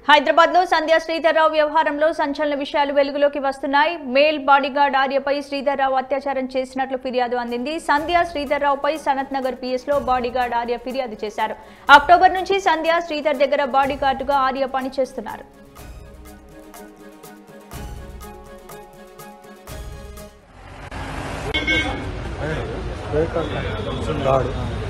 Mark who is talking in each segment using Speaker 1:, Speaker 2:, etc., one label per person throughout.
Speaker 1: హైదరాబాద్ లో సంధ్యా శ్రీధర్రావు వ్యవహారంలో సంచలన విషయాలు వెలుగులోకి వస్తున్నాయి మేల్ బాడీగార్డ్ ఆర్యపై శ్రీధర్రావు అత్యాచారం చేసినట్లు ఫిర్యాదు అందింది సంధ్యా శ్రీధర్రావుపై సనత్ నగర్ పిఎస్ లో బాడీగార్డ్ ఆర్య ఫిర్యాదు చేశారు అక్టోబర్ నుంచి సంధ్యా శ్రీధర్ దగ్గర బాడీగార్డుగా ఆర్య పనిచేస్తున్నారు
Speaker 2: గాడు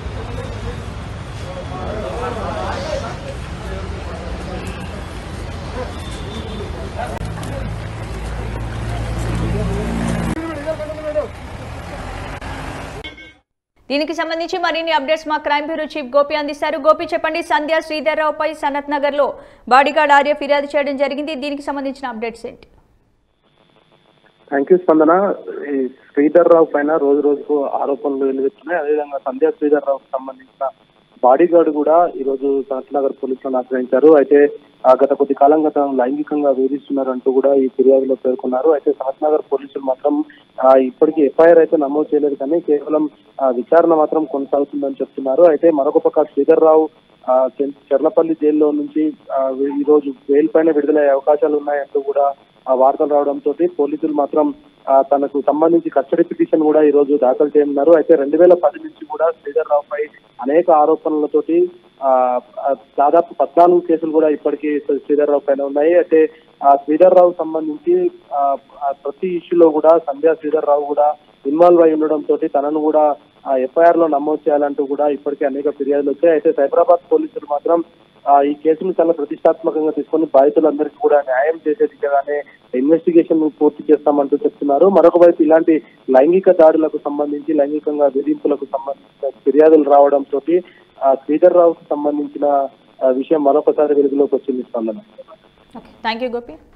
Speaker 1: దీనికి సంబంధించి మరిన్ని అప్డేట్స్ మా క్రైమ్ బ్యూరో చీఫ్ గోపి అందిస్తారు గోపి చెప్పండి సంధ్యా శ్రీధర్రావుపై సనత్ నగర్ లో బాడీగార్డ్ ఆర్య ఫిర్యాదు చేయడం జరిగింది దీనికి సంబంధించిన అప్డేట్స్ ఏంటి
Speaker 2: థ్యాంక్ యూ స్పందన ఈ శ్రీధర్ రావు పైన రోజు రోజుకు ఆరోపణలు వెలువెత్తున్నాయి అదేవిధంగా సంధ్యా శ్రీధర్ రావుకు సంబంధించిన బాడీ గార్డ్ కూడా ఈ రోజు నగర్ పోలీసులను ఆశ్రయించారు అయితే ఆ గత కొద్ది కాలంగా తనను లైంగికంగా వేధిస్తున్నారు అంటూ కూడా ఈ ఫిర్యాదులో పేర్కొన్నారు అయితే నగర్ పోలీసులు మాత్రం ఆ, ఇప్పటికీ ఎఫ్ఐఆర్ అయితే నమోదు చేయలేదు కానీ కేవలం ఆ, విచారణ మాత్రం కొనసాగుతుందని చెప్తున్నారు అయితే మరొక పక్క శ్రీధర్ రావు ఆ, చెన్- చెర్లపల్లి జైల్లో నుంచి ఆ, ఈ రోజు బెయిల్ పైన విడుదలయ్యే అవకాశాలు ఉన్నాయంటూ కూడా ఆ వార్తలు రావడంతో పోలీసులు మాత్రం ఆ, తనకు సంబంధించి కస్టడీ పిటిషన్ కూడా ఈ రోజు దాఖలు చేయనున్నారు అయితే రెండు వేల పది నుంచి కూడా శ్రీధర్ రావుపై అనేక ఆరోపణలతోటి ఆ, ఆ, దాదాపు పద్నాలుగు కేసులు కూడా ఇప్పటికీ శ్రీధర్ రావు పైన ఉన్నాయి అయితే ఆ శ్రీధర్ రావు సంబంధించి ఆ, ఆ ప్రతి ఇష్యూలో కూడా సంధ్యా శ్రీధర్ రావు కూడా ఇన్వాల్వ్ అయి ఉండడంతో తనను కూడా ఎఫ్ఐఆర్ లో నమోదు చేయాలంటూ కూడా ఇప్పటికే అనేక ఫిర్యాదులు వచ్చాయి అయితే సైబరాబాద్ పోలీసులు మాత్రం ఆ, ఈ కేసును చాలా ప్రతిష్టాత్మకంగా తీసుకొని బాధితులందరికీ కూడా న్యాయం చేసే దిశగానే ఇన్వెస్టిగేషన్ పూర్తి చేస్తామంటూ చెప్తున్నారు మరొక వైపు ఇలాంటి లైంగిక దాడులకు సంబంధించి లైంగికంగా వేధింపులకు సంబంధించిన ఫిర్యాదులు రావడంతో శ్రీధర్ రావుకు సంబంధించిన ఆ, విషయం మరొకసారి వెలుగులోకి వచ్చింది స్పందన
Speaker 1: ఓకే థ్యాంక్ యూ గోపి